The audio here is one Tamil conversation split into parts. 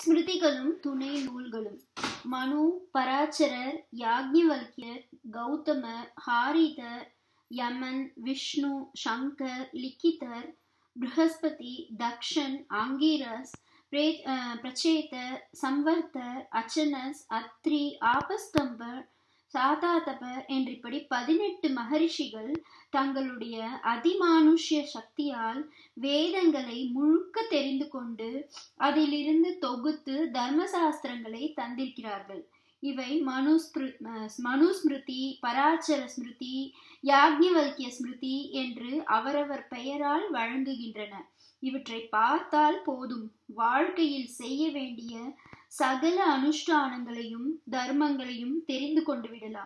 ஸ்மிருதிகளும் துணை நூல்களும் மனு பராச்சரர் யாக்ஞவல்கியர் கௌதமர் ஹாரிதர் யமன் விஷ்ணு சங்கர் லிக்கிதர் ப்ரஹஸ்பதி தக்ஷன் ஆங்கீரஸ் பிரே- அஹ், பிரச்சேதர் சம்வர்த்தர் அச்சனஸ் அத்ரி ஆபஸ்தம்பர் சாதாதபர் என்றிப்படி பதினெட்டு மகரிஷிகள் தங்களுடைய அதிமானுஷ்ய சக்தியால் வேதங்களை முழுக்க தெரிந்து கொண்டு அதிலிருந்து தொகுத்து தர்மசாஸ்திரங்களை தந்திருக்கிறார்கள் இவை மனுஸ்மிரு அஹ் மனுஸ்மிருதி பராச்சர ஸ்மிருதி யாக்ஞவல்கிய ஸ்மிருதி என்று அவரவர் பெயரால் வழங்குகின்றன இவற்றை பார்த்தால் போதும் வாழ்க்கையில் செய்ய வேண்டிய சகல அனுஷ்டானங்களையும் தர்மங்களையும் தெரிந்து கொண்டு விடலாம்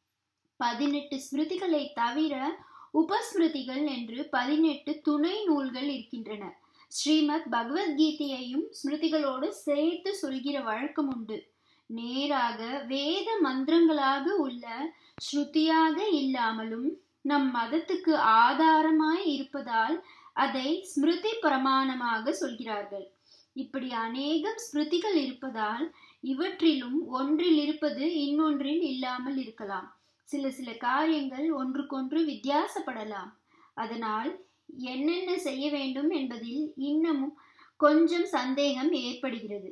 பதினெட்டு ஸ்மிருதிகளை தவிர உபஸ்மிருதிகள் என்று பதினெட்டு துணை நூல்கள் இருக்கின்றன ஸ்ரீமத் பகவத்கீதையையும் ஸ்மிருதிகளோடு சேர்த்து சொல்கிற வழக்கம் உண்டு நேராக வேத மந்திரங்களாக உள்ள ஸ்ருதியாக இல்லாமலும் நம் மதத்துக்கு ஆதாரமாய் இருப்பதால் அதை ஸ்மிருதி பிரமாணமாக சொல்கிறார்கள் இப்படி அநேகம் ஸ்மிருதிகள் இருப்பதால் இவற்றிலும் ஒன்றில் இருப்பது இன்னொன்றில் இல்லாமல் இருக்கலாம் சில சில காரியங்கள் ஒன்றுக்கொன்று வித்தியாசப்படலாம் அதனால் என்னென்ன செய்ய வேண்டும் என்பதில் இன்னமும் கொஞ்சம் சந்தேகம் ஏற்படுகிறது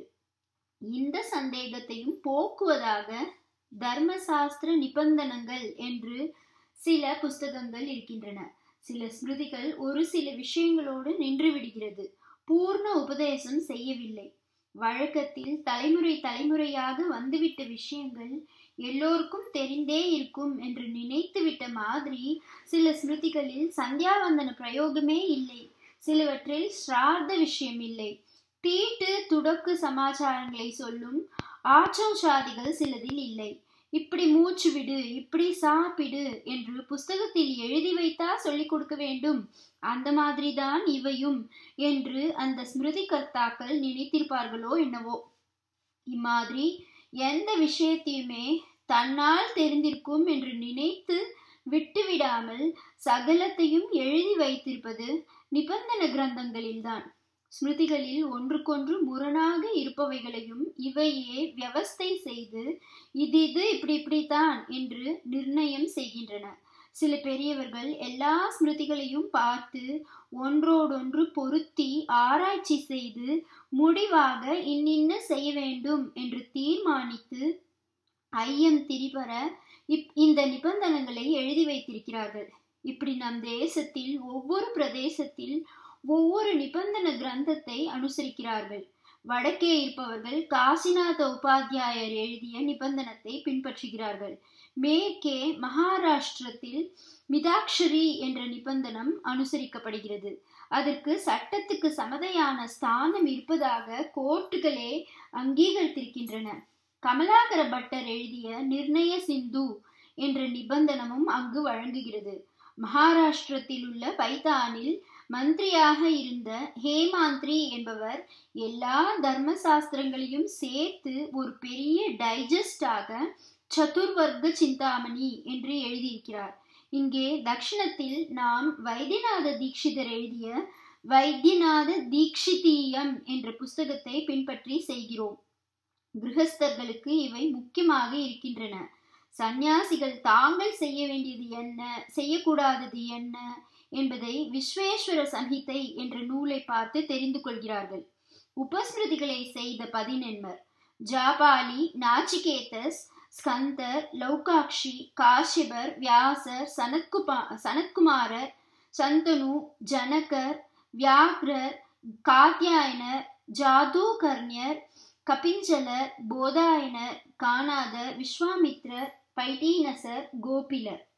இந்த சந்தேகத்தையும் போக்குவதாக தர்மசாஸ்திர நிபந்தனங்கள் என்று சில புஸ்தகங்கள் இருக்கின்றன சில ஸ்மிருதிகள் ஒரு சில விஷயங்களோடு நின்று விடுகிறது பூர்ண உபதேசம் செய்யவில்லை வழக்கத்தில் தலைமுறை தலைமுறையாக வந்துவிட்ட விஷயங்கள் எல்லோருக்கும் தெரிந்தே இருக்கும் என்று நினைத்துவிட்ட மாதிரி சில ஸ்மிருதிகளில் சந்தியாவந்தன பிரயோகமே இல்லை சிலவற்றில் ஸ்ரார்த்த விஷயம் இல்லை தீட்டு துடக்கு சமாச்சாரங்களை சொல்லும் ஆச்சோஷாதிகள் சிலதில் இல்லை இப்படி மூச்சு விடு இப்படி சாப்பிடு என்று புஸ்தகத்தில் எழுதி வைத்தா சொல்லிக் கொடுக்க வேண்டும் அந்த மாதிரிதான் இவையும் என்று அந்த ஸ்மிருதி கர்த்தாக்கள் நினைத்திருப்பார்களோ என்னவோ இம்மாதிரி எந்த விஷயத்தையுமே தன்னால் தெரிந்திருக்கும் என்று நினைத்து விட்டுவிடாமல் சகலத்தையும் எழுதி வைத்திருப்பது நிபந்தன கிரந்தங்களில்தான் ஸ்மிருதிகளில் ஒன்றுக்கொன்று முரணாக இருப்பவைகளையும் இவையே வியவஸ்தை செய்து இது இது இப்படி இப்படித்தான் என்று நிர்ணயம் செய்கின்றன சில பெரியவர்கள் எல்லா ஸ்மிருதிகளையும் பார்த்து ஒன்றோடொன்று பொருத்தி ஆராய்ச்சி செய்து முடிவாக இன்னின்ன செய்ய வேண்டும் என்று தீர்மானித்து ஐயம் திரிபர இப் இந்த நிபந்தனைகளை எழுதி வைத்திருக்கிறார்கள் இப்படி நம் தேசத்தில் ஒவ்வொரு பிரதேசத்தில் ஒவ்வொரு நிபந்தன கிரந்தத்தை அனுசரிக்கிறார்கள் வடக்கே இருப்பவர்கள் காசிநாத உபாத்தியாயர் எழுதிய நிபந்தனத்தை பின்பற்றுகிறார்கள் மேற்கே மகாராஷ்டிரத்தில் மிதாக்ஷரி என்ற நிபந்தனம் அனுசரிக்கப்படுகிறது அதற்கு சட்டத்துக்கு சமதையான ஸ்தானம் இருப்பதாக கோர்ட்டுகளே அங்கீகரித்திருக்கின்றன கமலாகர பட்டர் எழுதிய நிர்ணய சிந்து என்ற நிபந்தனமும் அங்கு வழங்குகிறது மகாராஷ்டிரத்தில் உள்ள பைத்தானில் மந்திரியாக இருந்த ஹேமாந்திரி என்பவர் எல்லா தர்ம சாஸ்திரங்களையும் சேர்த்து ஒரு பெரிய டைஜஸ்டாக சதுர்வர்க்க சிந்தாமணி என்று எழுதியிருக்கிறார் இங்கே தக்ஷணத்தில் நாம் வைத்தியநாத தீட்சிதர் எழுதிய வைத்தியநாத தீக்ஷிதீயம் என்ற புஸ்தகத்தை பின்பற்றி செய்கிறோம் கிரகஸ்தர்களுக்கு இவை முக்கியமாக இருக்கின்றன சந்நியாசிகள் தாங்கள் செய்ய வேண்டியது என்ன செய்யக்கூடாதது என்ன என்பதை விஸ்வேஸ்வர சம்ஹிதை என்ற நூலை பார்த்து தெரிந்து கொள்கிறார்கள் உபஸ்மிருதிகளை செய்த பதினெண்மர் ஜாபாலி நாச்சிகேதஸ் ஸ்கந்தர் லௌகாக்ஷி காஷ்யபர் வியாசர் சனத்குபா சனத்குமாரர் சந்தனு ஜனகர் வியாக்ரர் காத்தியாயனர் ஜாதூகர்ணியர் கபிஞ்சலர் போதாயனர் கானாதர் விஸ்வாமித்ரர் பைட்டீனசர் கோபிலர்